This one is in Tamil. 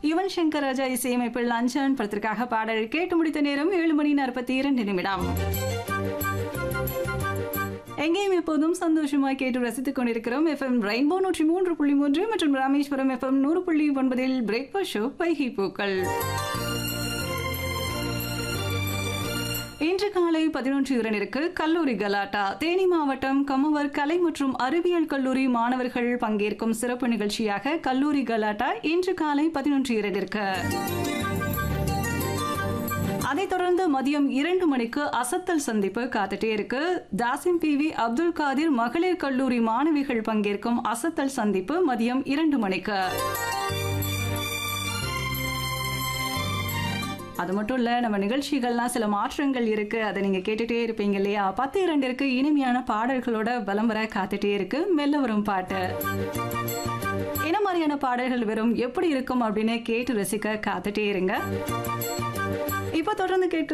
யுவன் சங்கர் ராஜா இசையமைப்பில் லஞ்சன் படத்திற்காக பாடல் கேட்டு முடித்த நேரம் ஏழு மணி நாற்பத்தி இரண்டு நிமிடம் எங்கேயும் எப்போதும் சந்தோஷமாய் கேட்டு ரசித்துக் கொண்டிருக்கிறோம் எஃப்எம் ரெயின்போ நூற்றி மூன்று புள்ளி மூன்று மற்றும் ராமேஸ்வரம் எஃப்எம் நூறு புள்ளி ஒன்பதில் பிரேக்ஃபாஸ்ட் ஷோ பைகி பூக்கள் இன்று காலை பதினொன்று இரண்டிற்கு கல்லூரி கலாட்டா தேனி மாவட்டம் கமவர் கலை மற்றும் அறிவியல் கல்லூரி மாணவர்கள் பங்கேற்கும் சிறப்பு நிகழ்ச்சியாக கல்லூரி கலாட்டா இன்று காலை பதினொன்று இரண்டிற்கு அதைத் தொடர்ந்து மதியம் இரண்டு மணிக்கு அசத்தல் சந்திப்பு காத்துட்டே இருக்கு தாசிம் பி வி அப்துல் காதிர் மகளிர் கல்லூரி மாணவிகள் பங்கேற்கும் அசத்தல் சந்திப்பு மதியம் இரண்டு மணிக்கு அது மட்டும் இல்ல நம்ம நிகழ்ச்சிகள்லாம் சில மாற்றங்கள் இருக்கு அதை நீங்க கேட்டுட்டே இருப்பீங்க இல்லையா பத்து இரண்டிற்கு இனிமையான பாடல்களோட வலம் வர காத்துட்டே இருக்கு மெல்ல வரும் பாட்டு என்ன மாதிரியான பாடல்கள் வரும் எப்படி இருக்கும் அப்படின்னு கேட்டு ரசிக்க காத்துட்டே இருங்க இப்போ தொடர்ந்து கேட்டு